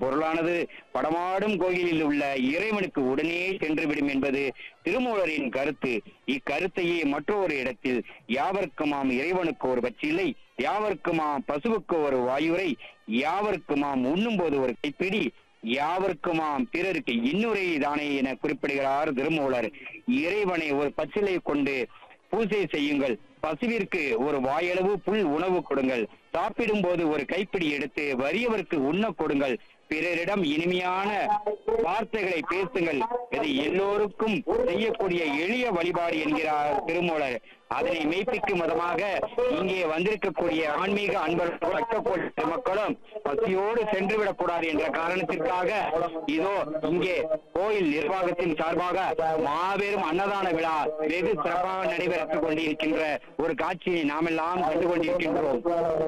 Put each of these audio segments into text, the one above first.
பொருளானது படமாடும் கோயிலில் உள்ள இறைவனுக்கு உடனே சென்றுவிடும் என்பது திருமூலரின் கருத்து இக்கருத்தையே மற்றொரு இடத்தில் யாவர்க்குமாம் இறைவனுக்கு ஒரு பச்சிலை யாவர்க்குமாம் பசுவுக்கு ஒரு வாயுரை யாவர்க்குமாம் உண்ணும்போது ஒரு கைப்பிடி யாவர்க்குமாம் பிறருக்கு இன்னுரை தானே என குறிப்பிடுகிறார் திருமூலர் இறைவனை ஒரு பச்சிலை கொண்டு பூஜை செய்யுங்கள் பசுவிற்கு ஒரு வாயளவு புல் உணவு கொடுங்கள் சாப்பிடும் போது ஒரு கைப்பிடி எடுத்து வறியவருக்கு உண்ண கொடுங்கள் பிறரிடம் இனிமையான வார்த்தைகளை பேசுங்கள் இது எல்லோருக்கும் செய்யக்கூடிய எளிய வழிபாடு என்கிறார் திருமூலர் அதனை மெய்ப்பிக்கும் விதமாக இங்கே வந்திருக்கக்கூடிய ஆன்மீக அன்பர்கள் சட்டக்கோட்டை மக்களும் பசியோடு சென்றுவிடக் கூடாது என்ற காரணத்திற்காக இதோ இங்கே கோயில் நிர்வாகத்தின் சார்பாக மாபெரும் அன்னதான விழா வெகு சிறப்பாக நடைபெற்றுக் கொண்டிருக்கின்ற ஒரு காட்சியை நாமெல்லாம் கண்டு கொண்டிருக்கின்றோம்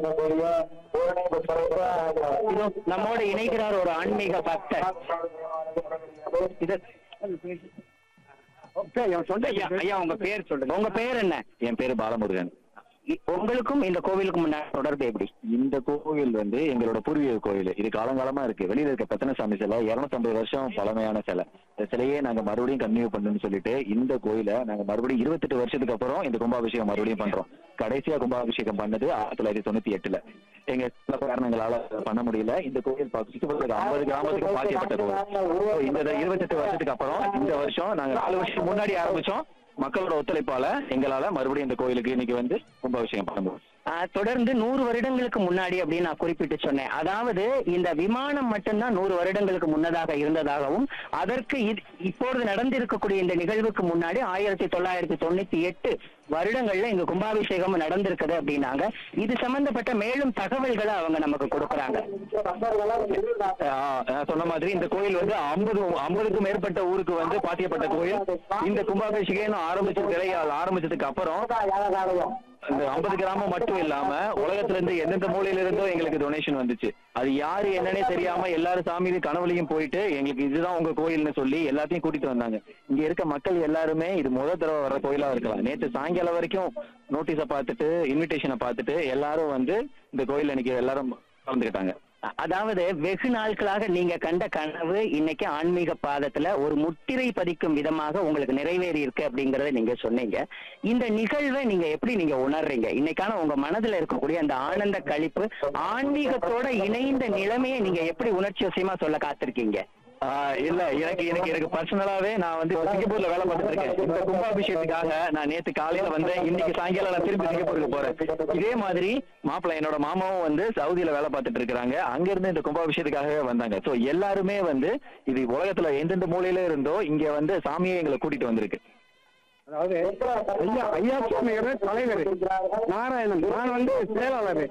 இதோ நம்மோடு இணைகிறார் ஒரு ஆன்மீக பக்தர் இது ஐயா ஐயா உங்க பேர் சொல்லுங்க உங்க பேர் என்ன என் பேரு பாலமுருகன் இ- உங்களுக்கும் இந்த கோவிலுக்கும் முன்னாடி தொடர்பு எப்படி இந்த கோவில் வந்து எங்களோட பூர்வீக கோவில் இது காலங்காலமா இருக்கு வெளியில இருக்க பத்தன சாமி சிலை 250 வருஷம் பழமையான சிலை இந்த சிலையே நாங்க மறுபடியும் கன்டினியூ பண்ணணும்னு சொல்லிட்டு இந்த கோயிலை நாங்க மறுபடியும் இருபத்தெட்டு வருஷத்துக்கு அப்புறம் இந்த கும்பாபிஷேகம் மறுபடியும் பண்றோம் கடைசியா கும்பாபிஷேகம் பண்ணது ஆயிரத்தி தொள்ளாயிரத்தி தொண்ணூத்தி எட்டுல எங்க சில காரணங்களால பண்ண முடியல இந்த கோயில் பா- சுற்றுப்புறத்துல ஐம்பது கிராமத்துக்கு பாக்கியப்பட்ட கோவில் So, இந்த இருபத்தெட்டு வருஷத்துக்கு அப்புறம் இந்த வருஷம் நாங்க நாலு வருஷம் முன்னாடி ஆரம்பிச்சோம் மக்களோட ஒத்துழைப்பால எங்களால மறுபடியும் இந்த கோயிலுக்கு இன்னைக்கு வந்து கும்பாபிஷேகம் பண்ண முடியும் ஆ, தொடர்ந்து நூறு வருடங்களுக்கு முன்னாடி அப்படின்னு நான் குறிப்பிட்டு சொன்னேன் அதாவது இந்த விமானம் மட்டும்தான் நூறு வருடங்களுக்கு முன்னதாக இருந்ததாகவும் அதற்கு இது- இப்பொழுது நடந்திருக்கக்கூடிய இந்த நிகழ்வுக்கு முன்னாடி ஆயிரத்தி தொள்ளாயிரத்தி தொண்ணூத்தி எட்டு வருடங்கள்ல இங்க கும்பாபிஷேகம் நடந்திருக்குது அப்படின்னாங்க இது சம்பந்தப்பட்ட மேலும் தகவல்களை அவங்க நமக்கு கொடுக்கறாங்க ஆஹ் நான் சொன்ன மாதிரி இந்த கோயில் வந்து ஐம்பது ஐம்பதுக்கும் மேற்பட்ட ஊருக்கு வந்து பாத்தியப்பட்ட கோயில் இந்த கும்பாபிஷேகம் ஆரம்பிச்ச திரையால் ஆரம்பிச்சதுக்கு அப்புறம் இந்த ஐம்பது கிராமம் மட்டும் இல்லாம உலகத்துல இருந்து எந்தெந்த மூலையில இருந்தோ எங்களுக்கு டொனேஷன் வந்துச்சு அது யாரு என்னன்னே தெரியாம எல்லாரும் சாமி கனவுலையும் போயிட்டு எங்களுக்கு இதுதான் உங்க கோயில்னு சொல்லி எல்லாத்தையும் கூட்டிட்டு வந்தாங்க இங்க இருக்க மக்கள் எல்லாருமே இது முதல் தடவை வர்ற கோயிலா இருக்கலாம் நேற்று சாயங்காலம் வரைக்கும் நோட்டீஸை பார்த்துட்டு இன்விடேஷனை பார்த்துட்டு எல்லாரும் வந்து இந்த கோயில் இன்னைக்கு எல்லாரும் கலந்துக்கிட்டாங்க அ- அதாவது வெகு நாட்களாக நீங்க கண்ட கனவு இன்னைக்கு ஆன்மீக பாதத்துல ஒரு முத்திரை பதிக்கும் விதமாக உங்களுக்கு நிறைவேறி இருக்கு அப்படிங்கறத நீங்க சொன்னீங்க இந்த நிகழ்வை நீங்க எப்படி நீங்க உணர்றீங்க இன்னைக்கான உங்க மனதுல இருக்கக்கூடிய அந்த ஆனந்த களிப்பு ஆன்மீகத்தோட இணைந்த நிலைமையை நீங்க எப்படி உணர்ச்சி வசியமா சொல்ல காத்திருக்கீங்க ஆஹ் இல்ல எனக்கு எனக்கு எனக்கு பர்சனலாவே நான் வந்து இப்ப சிங்கப்பூர்ல வேலை பார்த்துட்டு இருக்கேன் இந்த கும்பாபிஷேகத்துக்காக நான் நேத்து காலையில வந்தேன் இன்னைக்கு சாயங்காலம் நான் திருப்பி சிங்கப்பூருக்கு போறேன் இதே மாதிரி மாப்பிள்ளை என்னோட மாமாவும் வந்து சவுதியில வேலை பார்த்துட்டு இருக்காங்க அங்க இருந்து இந்த கும்பாபிஷேகத்துக்காகவே வந்தாங்க சோ எல்லாருமே வந்து இது உலகத்துல எந்தெந்த மூலையில இருந்தோ இங்க வந்து சாமியை எங்களை கூட்டிட்டு வந்திருக்கு அதாவது ஐயா ஐயா சுவாமிகள் தலைவர் நாராயணன் நான் வந்து செயலாளர்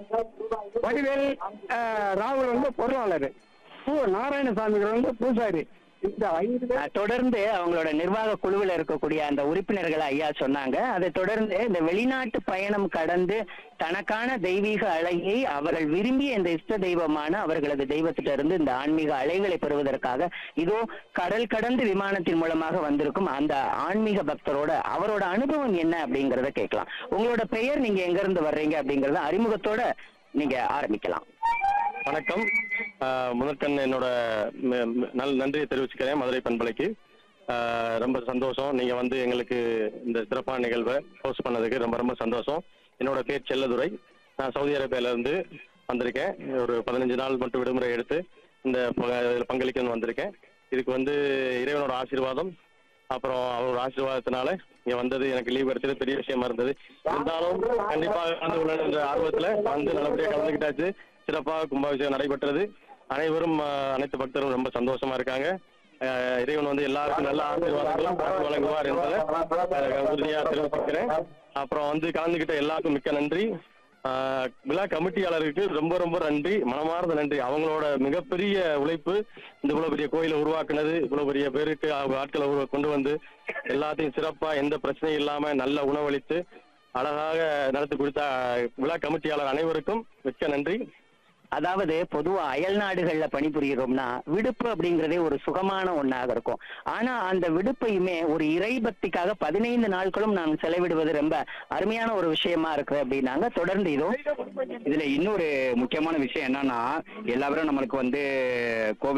வடிவேல் அஹ், ராகுல் வந்து பொருளாளர் பூ நாராயணசாமிகள் வந்து பூசாரி இந்த ஐந்து பேர் அஹ் தொடர்ந்து அவங்களோட நிர்வாக குழுவில் இருக்கக்கூடிய அந்த உறுப்பினர்களை ஐயா சொன்னாங்க அதை தொடர்ந்து இந்த வெளிநாட்டு பயணம் கடந்து தனக்கான தெய்வீக அலையை அவர்கள் விரும்பிய இந்த இஷ்ட தெய்வமான அவர்களது தெய்வத்திட்ட இருந்து இந்த ஆன்மீக அலைகளை பெறுவதற்காக இதோ கடல் கடந்து விமானத்தின் மூலமாக வந்திருக்கும் அந்த ஆன்மீக பக்தரோட அவரோட அனுபவம் என்ன அப்படிங்கறத கேட்கலாம் உங்களோட பெயர் நீங்க எங்க இருந்து வர்றீங்க அப்படிங்கறத அறிமுகத்தோட நீங்க ஆரம்பிக்கலாம் வணக்கம் ஆஹ் முதற்கண் என்னோட ம- ம- நல் நன்றியை தெரிவிச்சுக்கிறேன் மதுரை பண்பலைக்கு ஆஹ் ரொம்ப சந்தோஷம் நீங்க வந்து எங்களுக்கு இந்த சிறப்பான நிகழ்வை ஹோஸ்ட் பண்ணதுக்கு ரொம்ப ரொம்ப சந்தோஷம் என்னோட பேர் செல்லதுரை நான் சவுதி அரேபியால இருந்து வந்திருக்கேன் ஒரு பதினஞ்சு நாள் மட்டும் விடுமுறை எடுத்து இந்த ப- இதுல பங்களிக்கணும்னு வந்திருக்கேன் இதுக்கு வந்து இறைவனோட ஆசீர்வாதம் அப்புறம் அவரோட ஆசீர்வாதத்தினால இங்க வந்தது எனக்கு லீவ் கிடைச்சது பெரிய விஷயமா இருந்தது இருந்தாலும் கண்டிப்பாக கலந்து கொள்ள என்ற ஆர்வத்துல வந்து நல்லபடியா கலந்துக்கிட்டாச்சு சிறப்பாக கும்பாபிஷேகம் நடைபெற்றது அனைவரும் ஆஹ், அனைத்து பக்தரும் ரொம்ப சந்தோஷமா இருக்காங்க ஆஹ், இறைவன் வந்து எல்லாருக்கும் நல்ல ஆசீர்வாதங்களும் பார்த்து வழங்குவார் என்பதை ஆஹ், உறுதியா தெரிவிச்சுக்கிறேன் அப்புறம் வந்து கலந்துகிட்ட எல்லாருக்கும் மிக்க நன்றி ஆஹ், விழா கமிட்டியாளருக்கு ரொம்ப ரொம்ப நன்றி மனமார்ந்த நன்றி அவங்களோட மிகப்பெரிய உழைப்பு இந்த இவ்வளவு பெரிய கோயிலை உருவாக்குனது இவ்வளவு பெரிய பேருக்கு அவங்க ஆட்களை உருவா- கொண்டு வந்து எல்லாத்தையும் சிறப்பா எந்த பிரச்சனையும் இல்லாம நல்ல உணவளித்து அழகாக நடத்தி கொடுத்த விழா கமிட்டியாளர் அனைவருக்கும் மிக்க நன்றி அதாவது பொதுவா அயல் நாடுகள்ல பணிபுரிகிறோம்னா விடுப்பு அப்படிங்கறதே ஒரு சுகமான ஒண்ணாக இருக்கும் ஆனா அந்த விடுப்பையுமே ஒரு இறை பக்திக்காக பதினைந்து நாட்களும் நான் செலவிடுவது ரொம்ப அருமையான ஒரு விஷயமா இருக்கு அப்படின்னாங்க தொடர்ந்து இதோ இதுல இன்னொரு முக்கியமான விஷயம் என்னன்னா எல்லாரும் நம்மளுக்கு வந்து கோவில்